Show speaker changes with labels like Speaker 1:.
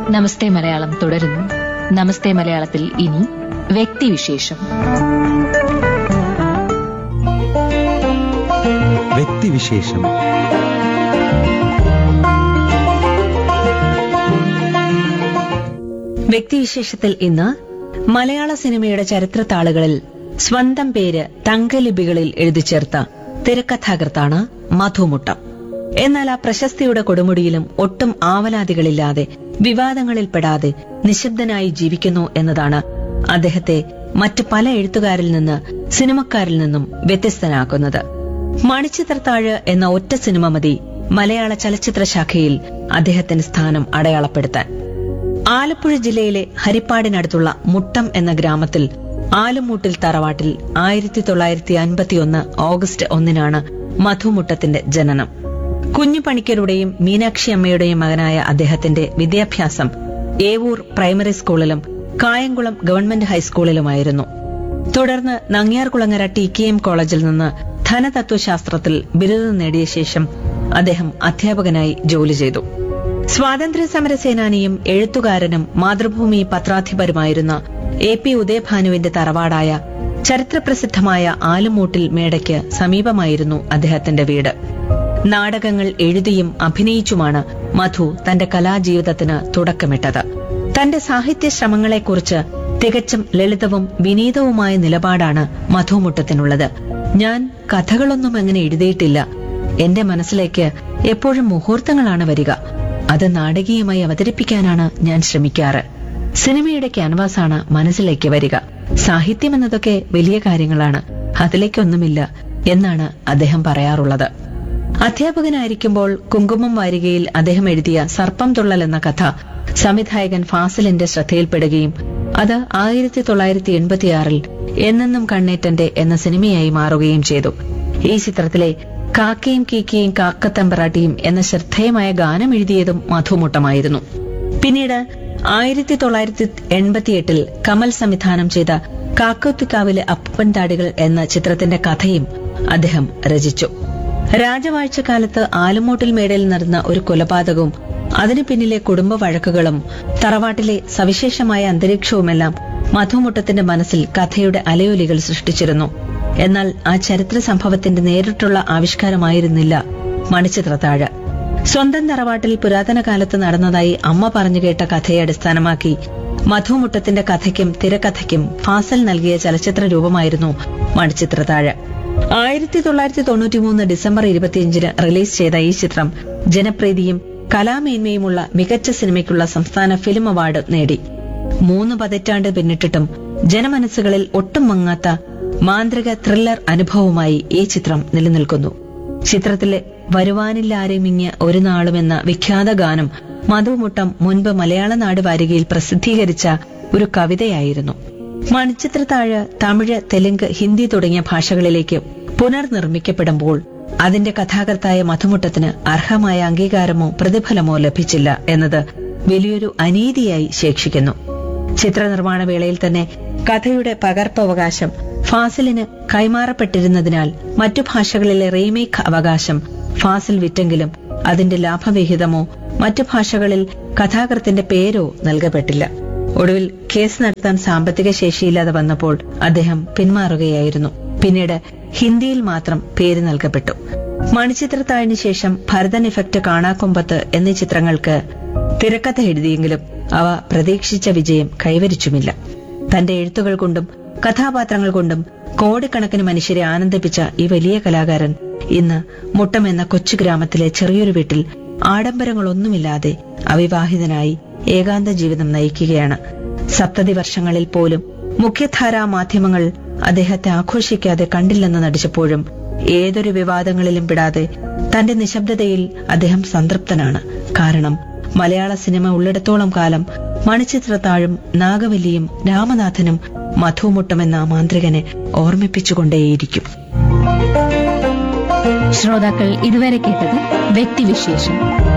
Speaker 1: നമസ്തേ മലയാളം തുടരുന്നു നമസ്തേ മലയാളത്തിൽ ഇനി വ്യക്തിവിശേഷം
Speaker 2: വ്യക്തിവിശേഷം
Speaker 3: വ്യക്തിവിശേഷത്തിൽ ഇന്ന് മലയാള സിനിമയുടെ ചരിത്രത്താളുകളിൽ സ്വന്തം പേര് തങ്കലിപികളിൽ എഴുതി ചേർത്ത തിരക്കഥാകൃത്താണ് മധുമുട്ടം എന്നാൽ ആ പ്രശസ്തിയുടെ കൊടുമുടിയിലും ഒട്ടും ആവലാതികളില്ലാതെ വിവാദങ്ങളിൽപ്പെടാതെ നിശബ്ദനായി ജീവിക്കുന്നു എന്നതാണ് അദ്ദേഹത്തെ മറ്റ് പല എഴുത്തുകാരിൽ നിന്ന് സിനിമക്കാരിൽ നിന്നും വ്യത്യസ്തനാക്കുന്നത് മണിച്ചിത്രത്താഴ് എന്ന ഒറ്റ സിനിമ മതി മലയാള ചലച്ചിത്ര ശാഖയിൽ അദ്ദേഹത്തിന്റെ സ്ഥാനം അടയാളപ്പെടുത്താൻ ആലപ്പുഴ ജില്ലയിലെ ഹരിപ്പാടിനടുത്തുള്ള മുട്ടം എന്ന ഗ്രാമത്തിൽ ആലുമൂട്ടിൽ തറവാട്ടിൽ ആയിരത്തി തൊള്ളായിരത്തി അൻപത്തിയൊന്ന് ഓഗസ്റ്റ് ഒന്നിനാണ് മധുമുട്ടത്തിന്റെ ജനനം കുഞ്ഞു പണിക്കരുടെയും മീനാക്ഷി അമ്മയുടെയും മകനായ അദ്ദേഹത്തിന്റെ വിദ്യാഭ്യാസം ഏവൂർ പ്രൈമറി സ്കൂളിലും കായംകുളം ഗവൺമെന്റ് ഹൈസ്കൂളിലുമായിരുന്നു തുടർന്ന് നങ്ങ്യാർകുളങ്ങര ടി കെ എം കോളേജിൽ നിന്ന് ധനതത്വശാസ്ത്രത്തിൽ ബിരുദം നേടിയ ശേഷം അദ്ദേഹം അധ്യാപകനായി ജോലി ചെയ്തു സ്വാതന്ത്ര്യ സമര സേനാനിയും എഴുത്തുകാരനും മാതൃഭൂമി പത്രാധിപരുമായിരുന്ന എ പി ഉദയഭാനുവിന്റെ തറവാടായ ചരിത്രപ്രസിദ്ധമായ ആലുമൂട്ടിൽ മേടയ്ക്ക് സമീപമായിരുന്നു അദ്ദേഹത്തിന്റെ വീട് നാടകങ്ങൾ എഴുതിയും അഭിനയിച്ചുമാണ് മധു തന്റെ കലാജീവിതത്തിന് തുടക്കമിട്ടത് തന്റെ സാഹിത്യ ശ്രമങ്ങളെക്കുറിച്ച് തികച്ചും ലളിതവും വിനീതവുമായ നിലപാടാണ് മധുമുട്ടത്തിനുള്ളത് ഞാൻ കഥകളൊന്നും അങ്ങനെ എഴുതിയിട്ടില്ല എന്റെ മനസ്സിലേക്ക് എപ്പോഴും മുഹൂർത്തങ്ങളാണ് വരിക അത് നാടകീയമായി അവതരിപ്പിക്കാനാണ് ഞാൻ ശ്രമിക്കാറ് സിനിമയുടെ ക്യാൻവാസാണ് മനസ്സിലേക്ക് വരിക സാഹിത്യം എന്നതൊക്കെ വലിയ കാര്യങ്ങളാണ് അതിലേക്കൊന്നുമില്ല എന്നാണ് അദ്ദേഹം പറയാറുള്ളത് അധ്യാപകനായിരിക്കുമ്പോൾ കുങ്കുമം വാരികയിൽ അദ്ദേഹം എഴുതിയ സർപ്പം തുള്ളൽ എന്ന കഥ സംവിധായകൻ ഫാസിലിന്റെ ശ്രദ്ധയിൽപ്പെടുകയും അത് ആയിരത്തി തൊള്ളായിരത്തി എൺപത്തിയാറിൽ എന്നെന്നും കണ്ണേറ്റന്റെ എന്ന സിനിമയായി മാറുകയും ചെയ്തു ഈ ചിത്രത്തിലെ കാക്കയും കീക്കയും കാക്കത്തമ്പറാട്ടിയും എന്ന ശ്രദ്ധേയമായ ഗാനം എഴുതിയതും മധുമുട്ടമായിരുന്നു പിന്നീട് ആയിരത്തി തൊള്ളായിരത്തി എൺപത്തിയെട്ടിൽ കമൽ സംവിധാനം ചെയ്ത കാക്കോത്തിക്കാവിലെ അപ്പൻ താടികൾ എന്ന ചിത്രത്തിന്റെ കഥയും അദ്ദേഹം രചിച്ചു രാജവാഴ്ചക്കാലത്ത് ആലുമൂട്ടിൽ മേടയിൽ നടന്ന ഒരു കൊലപാതകവും അതിനു പിന്നിലെ കുടുംബ വഴക്കുകളും തറവാട്ടിലെ സവിശേഷമായ അന്തരീക്ഷവുമെല്ലാം മധുമുട്ടത്തിന്റെ മനസ്സിൽ കഥയുടെ അലയൊലികൾ സൃഷ്ടിച്ചിരുന്നു എന്നാൽ ആ ചരിത്ര സംഭവത്തിന്റെ നേരിട്ടുള്ള ആവിഷ്കാരമായിരുന്നില്ല മണിച്ചിത്രത്താഴ് സ്വന്തം തറവാട്ടിൽ പുരാതന കാലത്ത് നടന്നതായി അമ്മ പറഞ്ഞു കേട്ട കഥയെ അടിസ്ഥാനമാക്കി മധുമുട്ടത്തിന്റെ കഥയ്ക്കും തിരക്കഥയ്ക്കും ഫാസൽ നൽകിയ ചലച്ചിത്ര രൂപമായിരുന്നു മണിച്ചിത്രത്താഴ് ആയിരത്തി തൊള്ളായിരത്തി തൊണ്ണൂറ്റിമൂന്ന് ഡിസംബർ ഇരുപത്തിയഞ്ചിന് റിലീസ് ചെയ്ത ഈ ചിത്രം ജനപ്രീതിയും കലാമേന്മയുമുള്ള മികച്ച സിനിമയ്ക്കുള്ള സംസ്ഥാന ഫിലിം അവാർഡ് നേടി മൂന്ന് പതിറ്റാണ്ട് പിന്നിട്ടിട്ടും ജനമനസ്സുകളിൽ ഒട്ടും മങ്ങാത്ത മാന്ത്രിക ത്രില്ലർ അനുഭവമായി ഈ ചിത്രം നിലനിൽക്കുന്നു ചിത്രത്തിലെ വരുവാനില്ലാരെമിഞ്ഞ ഒരു നാളും എന്ന വിഖ്യാത ഗാനം മധുമുട്ടം മുൻപ് മലയാള നാട് വാരികയിൽ പ്രസിദ്ധീകരിച്ച ഒരു കവിതയായിരുന്നു മണിച്ചിത്രത്താഴ് തമിഴ് തെലുങ്ക് ഹിന്ദി തുടങ്ങിയ ഭാഷകളിലേക്ക് പുനർനിർമ്മിക്കപ്പെടുമ്പോൾ അതിന്റെ കഥാകൃത്തായ മധുമുട്ടത്തിന് അർഹമായ അംഗീകാരമോ പ്രതിഫലമോ ലഭിച്ചില്ല എന്നത് വലിയൊരു അനീതിയായി ശേഷിക്കുന്നു ചിത്രനിർമ്മാണ വേളയിൽ തന്നെ കഥയുടെ പകർപ്പവകാശം ഫാസിലിന് കൈമാറപ്പെട്ടിരുന്നതിനാൽ മറ്റു ഭാഷകളിലെ റീമേക്ക് അവകാശം ഫാസിൽ വിറ്റെങ്കിലും അതിന്റെ ലാഭവിഹിതമോ മറ്റു ഭാഷകളിൽ കഥാകൃത്തിന്റെ പേരോ നൽകപ്പെട്ടില്ല ഒടുവിൽ കേസ് നടത്താൻ സാമ്പത്തിക ശേഷിയില്ലാതെ വന്നപ്പോൾ അദ്ദേഹം പിന്മാറുകയായിരുന്നു പിന്നീട് ഹിന്ദിയിൽ മാത്രം പേര് നൽകപ്പെട്ടു മണിച്ചിത്രത്താഴിന് ശേഷം ഭരതൻ ഇഫക്ട് കാണാക്കൊമ്പത്ത് എന്നീ ചിത്രങ്ങൾക്ക് തിരക്കഥ എഴുതിയെങ്കിലും അവ പ്രതീക്ഷിച്ച വിജയം കൈവരിച്ചുമില്ല തന്റെ എഴുത്തുകൾ കൊണ്ടും കഥാപാത്രങ്ങൾ കൊണ്ടും കോടിക്കണക്കിന് മനുഷ്യരെ ആനന്ദിപ്പിച്ച ഈ വലിയ കലാകാരൻ ഇന്ന് മുട്ടം എന്ന കൊച്ചു ഗ്രാമത്തിലെ ചെറിയൊരു വീട്ടിൽ ആഡംബരങ്ങളൊന്നുമില്ലാതെ അവിവാഹിതനായി ഏകാന്ത ജീവിതം നയിക്കുകയാണ് സപ്തതി വർഷങ്ങളിൽ പോലും മുഖ്യധാരാ മാധ്യമങ്ങൾ അദ്ദേഹത്തെ ആഘോഷിക്കാതെ കണ്ടില്ലെന്ന് നടിച്ചപ്പോഴും ഏതൊരു വിവാദങ്ങളിലും പെടാതെ തന്റെ നിശബ്ദതയിൽ അദ്ദേഹം സംതൃപ്തനാണ് കാരണം മലയാള സിനിമ ഉള്ളിടത്തോളം കാലം മണിച്ചിത്രത്താഴും നാഗവല്ലിയും രാമനാഥനും മധുമുട്ടമെന്ന മാന്ത്രികനെ ഓർമ്മിപ്പിച്ചുകൊണ്ടേയിരിക്കും
Speaker 1: ശ്രോതാക്കൾ ഇതുവരെ കേട്ടത് വ്യക്തിവിശേഷം